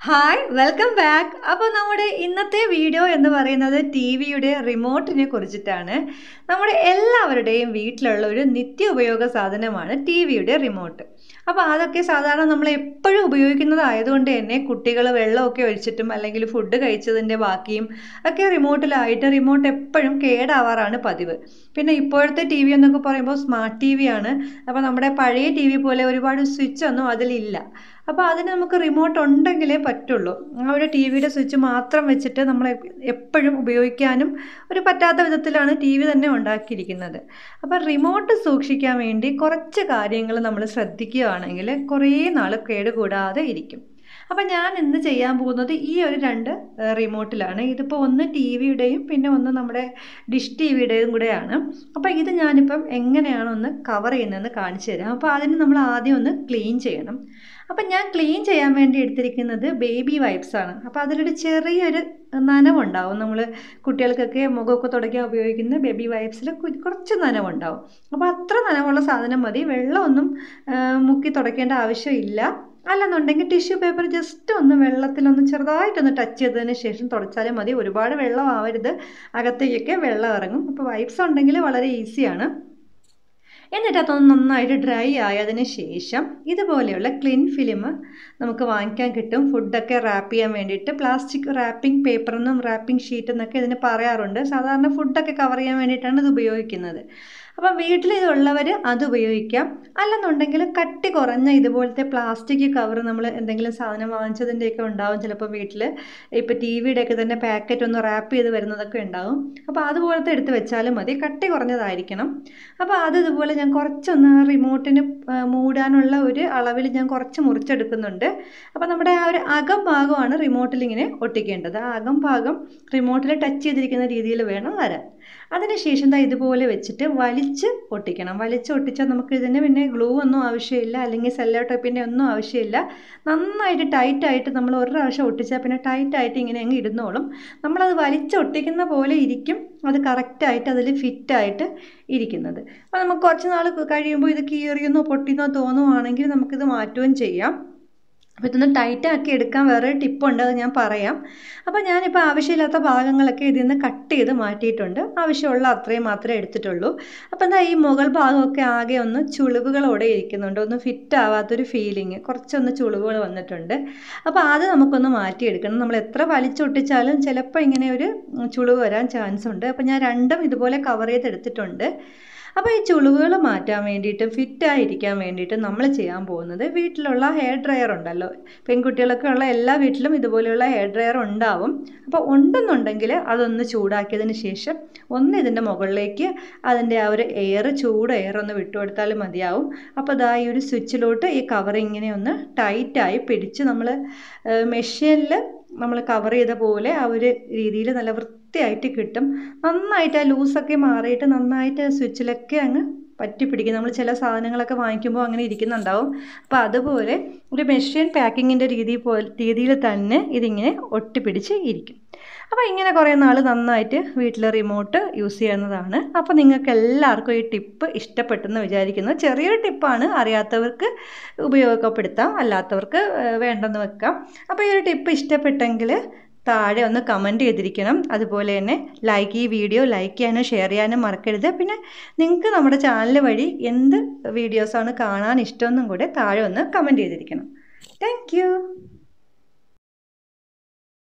hi welcome back അപ്പോൾ നമ്മുടെ ഇന്നത്തെ വീഡിയോ എന്ന് പറയുന്നത് ടി വിയുടെ റിമോട്ടിനെ കുറിച്ചിട്ടാണ് നമ്മുടെ എല്ലാവരുടെയും വീട്ടിലുള്ള ഒരു നിത്യ ഉപയോഗ സാധനമാണ് ടി വിയുടെ റിമോട്ട് അപ്പോൾ അതൊക്കെ സാധാരണ നമ്മൾ എപ്പോഴും ഉപയോഗിക്കുന്നതായതുകൊണ്ട് തന്നെ കുട്ടികൾ വെള്ളമൊക്കെ ഒഴിച്ചിട്ടും അല്ലെങ്കിൽ ഫുഡ് കഴിച്ചതിൻ്റെ ബാക്കിയും ഒക്കെ റിമോട്ടിലായിട്ട് റിമോട്ട് എപ്പോഴും കേടാവാറാണ് പതിവ് പിന്നെ ഇപ്പോഴത്തെ ടി വി എന്നൊക്കെ പറയുമ്പോൾ സ്മാർട്ട് ടി വി ആണ് അപ്പോൾ നമ്മുടെ പഴയ ടി വി പോലെ ഒരുപാട് സ്വിച്ച് ഒന്നും അതിലില്ല അപ്പോൾ അതിന് നമുക്ക് റിമോട്ട് ഉണ്ടെങ്കിലേ പറ്റുള്ളൂ ആ ഒരു ടി വിയുടെ സ്വിച്ച് മാത്രം വെച്ചിട്ട് നമ്മൾ എപ്പോഴും ഉപയോഗിക്കാനും ഒരു പറ്റാത്ത വിധത്തിലാണ് ടി വി തന്നെ ഉണ്ടാക്കിയിരിക്കുന്നത് അപ്പോൾ റിമോട്ട് സൂക്ഷിക്കാൻ വേണ്ടി കുറച്ച് കാര്യങ്ങൾ നമ്മൾ ശ്രദ്ധിക്കുകയാണെങ്കിൽ കുറേ നാൾ കേടുകൂടാതെ ഇരിക്കും അപ്പം ഞാൻ ഇന്ന് ചെയ്യാൻ പോകുന്നത് ഈ ഒരു രണ്ട് റിമോട്ടിലാണ് ഇതിപ്പോൾ ഒന്ന് ടി വിയുടെയും പിന്നെ ഒന്ന് നമ്മുടെ ഡിഷ് ടി വിയുടെയും കൂടെയാണ് അപ്പോൾ ഇത് ഞാനിപ്പം എങ്ങനെയാണ് ഒന്ന് കവർ ചെയ്യുന്നതെന്ന് കാണിച്ചു തരാം അപ്പോൾ അതിന് നമ്മൾ ആദ്യം ഒന്ന് ക്ലീൻ ചെയ്യണം അപ്പം ഞാൻ ക്ലീൻ ചെയ്യാൻ വേണ്ടി എടുത്തിരിക്കുന്നത് ബേബി വൈപ്സ് ആണ് അപ്പോൾ അതിലൊരു ചെറിയൊരു നനവുണ്ടാവും നമ്മൾ കുട്ടികൾക്കൊക്കെ മുഖമൊക്കെ തുടയ്ക്കാൻ ഉപയോഗിക്കുന്ന ബേബി വൈപ്സിൽ കുറച്ച് നനവുണ്ടാവും അപ്പോൾ അത്ര നനവുള്ള സാധനം മതി വെള്ളമൊന്നും മുക്കി തുടയ്ക്കേണ്ട ആവശ്യമില്ല അല്ലെന്നുണ്ടെങ്കിൽ ടിഷ്യൂ പേപ്പർ ജസ്റ്റ് ഒന്ന് വെള്ളത്തിലൊന്ന് ചെറുതായിട്ടൊന്ന് ടച്ച് ചെയ്തതിന് ശേഷം തുടച്ചാലും മതി ഒരുപാട് വെള്ളം ആവരുത് അകത്തേക്കൊക്കെ വെള്ളം ഇറങ്ങും അപ്പോൾ വൈപ്സ് ഉണ്ടെങ്കിൽ വളരെ ഈസിയാണ് എന്നിട്ട് അതൊന്ന് നന്നായിട്ട് ഡ്രൈ ആയതിന് ശേഷം ഇതുപോലെയുള്ള ക്ലീൻ ഫിലിം നമുക്ക് വാങ്ങിക്കാൻ കിട്ടും ഫുഡൊക്കെ റാപ്പ് ചെയ്യാൻ വേണ്ടിയിട്ട് പ്ലാസ്റ്റിക് റാപ്പിംഗ് പേപ്പർ എന്നും റാപ്പിംഗ് ഷീറ്റ് എന്നൊക്കെ ഇതിന് പറയാറുണ്ട് സാധാരണ ഫുഡൊക്കെ കവർ ചെയ്യാൻ വേണ്ടിയിട്ടാണ് ഇത് ഉപയോഗിക്കുന്നത് അപ്പം വീട്ടിൽ ഇതുള്ളവർ അത് ഉപയോഗിക്കാം അല്ലെന്നുണ്ടെങ്കിൽ കട്ടി കുറഞ്ഞ ഇതുപോലത്തെ പ്ലാസ്റ്റിക് കവർ നമ്മൾ എന്തെങ്കിലും സാധനം വാങ്ങിച്ചതിൻ്റെയൊക്കെ ഉണ്ടാവും ചിലപ്പോൾ വീട്ടിൽ ഇപ്പോൾ ടി വിയുടെയൊക്കെ തന്നെ പാക്കറ്റ് ഒന്ന് റാപ്പ് ചെയ്ത് വരുന്നതൊക്കെ ഉണ്ടാവും അപ്പോൾ അതുപോലത്തെ എടുത്ത് വെച്ചാലും മതി കട്ടി കുറഞ്ഞതായിരിക്കണം അപ്പോൾ അത് ഇതുപോലെ ഞാൻ കുറച്ചൊന്ന് റിമോട്ടിന് മൂടാനുള്ള ഒരു അളവിൽ ഞാൻ കുറച്ച് മുറിച്ചെടുക്കുന്നുണ്ട് അപ്പോൾ നമ്മുടെ ആ ഒരു അകം ഭാഗമാണ് റിമോട്ടിൽ ഇങ്ങനെ ഒട്ടിക്കേണ്ടത് ആ അകം ഭാഗം റിമോട്ടിൽ ടച്ച് ചെയ്തിരിക്കുന്ന രീതിയിൽ വേണം വരാൻ അതിനുശേഷം ദാ ഇതുപോലെ വെച്ചിട്ട് വലിച്ച് ഒട്ടിക്കണം വലിച്ച് ഒട്ടിച്ചാൽ നമുക്ക് ഇതിന് പിന്നെ ഗ്ലൂ ഒന്നും ആവശ്യമില്ല അല്ലെങ്കിൽ സെല്ലോ ടൈപ്പിൻ്റെ ഒന്നും ആവശ്യമില്ല നന്നായിട്ട് ടൈറ്റായിട്ട് നമ്മൾ ഒരു പ്രാവശ്യം ഒട്ടിച്ചാൽ പിന്നെ ടൈറ്റായിട്ട് ഇങ്ങനെ അങ്ങ് ഇടുന്നോളും നമ്മളത് വലിച്ച് ഒട്ടിക്കുന്ന പോലെ ഇരിക്കും അത് കറക്റ്റായിട്ട് അതിൽ ഫിറ്റായിട്ട് ഇരിക്കുന്നത് അപ്പോൾ നമുക്ക് കുറച്ച് നാൾ കഴിയുമ്പോൾ ഇത് കീറിയെന്നോ പൊട്ടിയെന്നോ തോന്നുവാണെങ്കിൽ നമുക്കിത് മാറ്റുകയും ചെയ്യാം അപ്പോൾ ഇതൊന്ന് ടൈറ്റാക്കി എടുക്കാൻ വേറെ ടിപ്പുണ്ട് അത് ഞാൻ പറയാം അപ്പോൾ ഞാനിപ്പോൾ ആവശ്യമില്ലാത്ത ഭാഗങ്ങളൊക്കെ ഇതിൽ നിന്ന് കട്ട് ചെയ്ത് മാറ്റിയിട്ടുണ്ട് ആവശ്യമുള്ള അത്രയും മാത്രമേ എടുത്തിട്ടുള്ളൂ അപ്പോൾ എന്താ ഈ മുകൾ ഭാഗമൊക്കെ ആകെ ഒന്ന് ചുളിവുകളോടെ ഇരിക്കുന്നുണ്ട് ഒന്ന് ഫിറ്റ് ആവാത്തൊരു ഫീലിംഗ് കുറച്ചൊന്ന് ചുളിവുകൾ വന്നിട്ടുണ്ട് അപ്പോൾ അത് നമുക്കൊന്ന് മാറ്റിയെടുക്കണം നമ്മൾ എത്ര വലിച്ചൊട്ടിച്ചാലും ചിലപ്പോൾ ഇങ്ങനെ ഒരു ചുളിവ് വരാൻ ചാൻസ് ഉണ്ട് അപ്പോൾ ഞാൻ രണ്ടും ഇതുപോലെ കവർ ചെയ്തെടുത്തിട്ടുണ്ട് അപ്പോൾ ഈ ചുളിവുകൾ മാറ്റാൻ വേണ്ടിയിട്ട് ഫിറ്റായിരിക്കാൻ വേണ്ടിയിട്ട് നമ്മൾ ചെയ്യാൻ പോകുന്നത് വീട്ടിലുള്ള ഹെയർ ഡ്രയർ ഉണ്ടല്ലോ പെൺകുട്ടികളൊക്കെ ഉള്ള എല്ലാ വീട്ടിലും ഇതുപോലെയുള്ള ഹെയർ ഡ്രയർ ഉണ്ടാവും അപ്പോൾ ഉണ്ടെന്നുണ്ടെങ്കിൽ അതൊന്ന് ചൂടാക്കിയതിന് ശേഷം ഒന്ന് ഇതിൻ്റെ മുകളിലേക്ക് അതിൻ്റെ ആ ഒരു എയർ ചൂട് എയർ ഒന്ന് വിട്ടുകൊടുത്താൽ മതിയാവും അപ്പോൾ അതാ ഈ ഒരു സ്വിച്ചിലോട്ട് ഈ കവർ ഇങ്ങനെ ഒന്ന് ടൈറ്റായി പിടിച്ച് നമ്മൾ മെഷീനിൽ നമ്മൾ കവർ ചെയ്ത പോലെ ആ ഒരു രീതിയിൽ നല്ല വൃത്തിയായിട്ട് കിട്ടും നന്നായിട്ട് ആ ലൂസൊക്കെ മാറിയിട്ട് നന്നായിട്ട് സ്വിച്ചിലൊക്കെ അങ്ങ് പറ്റി പിടിക്കും നമ്മൾ ചില സാധനങ്ങളൊക്കെ വാങ്ങിക്കുമ്പോൾ അങ്ങനെ ഇരിക്കുന്നുണ്ടാവും അപ്പോൾ അതുപോലെ ഒരു മെഷീൻ പാക്കിങ്ങിൻ്റെ രീതി പോലെ രീതിയിൽ തന്നെ ഇതിങ്ങനെ ഒട്ടിപ്പിടിച്ച് ഇരിക്കും അപ്പോൾ ഇങ്ങനെ കുറേ നാൾ നന്നായിട്ട് വീട്ടിൽ റിമോട്ട് യൂസ് ചെയ്യുന്നതാണ് അപ്പോൾ നിങ്ങൾക്ക് എല്ലാവർക്കും ഈ ടിപ്പ് ഇഷ്ടപ്പെട്ടെന്ന് വിചാരിക്കുന്നു ചെറിയൊരു ടിപ്പാണ് അറിയാത്തവർക്ക് ഉപയോഗപ്പെടുത്താം അല്ലാത്തവർക്ക് വേണ്ടെന്ന് വെക്കാം അപ്പോൾ ഈ ഒരു ടിപ്പ് ഇഷ്ടപ്പെട്ടെങ്കിൽ താഴെ ഒന്ന് കമൻറ്റ് ചെയ്തിരിക്കണം അതുപോലെ തന്നെ ലൈക്ക് ഈ വീഡിയോ ലൈക്ക് ചെയ്യാനും ഷെയർ ചെയ്യാനും മറക്കരുത് പിന്നെ നിങ്ങൾക്ക് നമ്മുടെ ചാനൽ വഴി എന്ത് വീഡിയോസാണ് കാണാൻ ഇഷ്ടമെന്നും കൂടെ താഴെ ഒന്ന് കമൻറ്റ് ചെയ്തിരിക്കണം താങ്ക്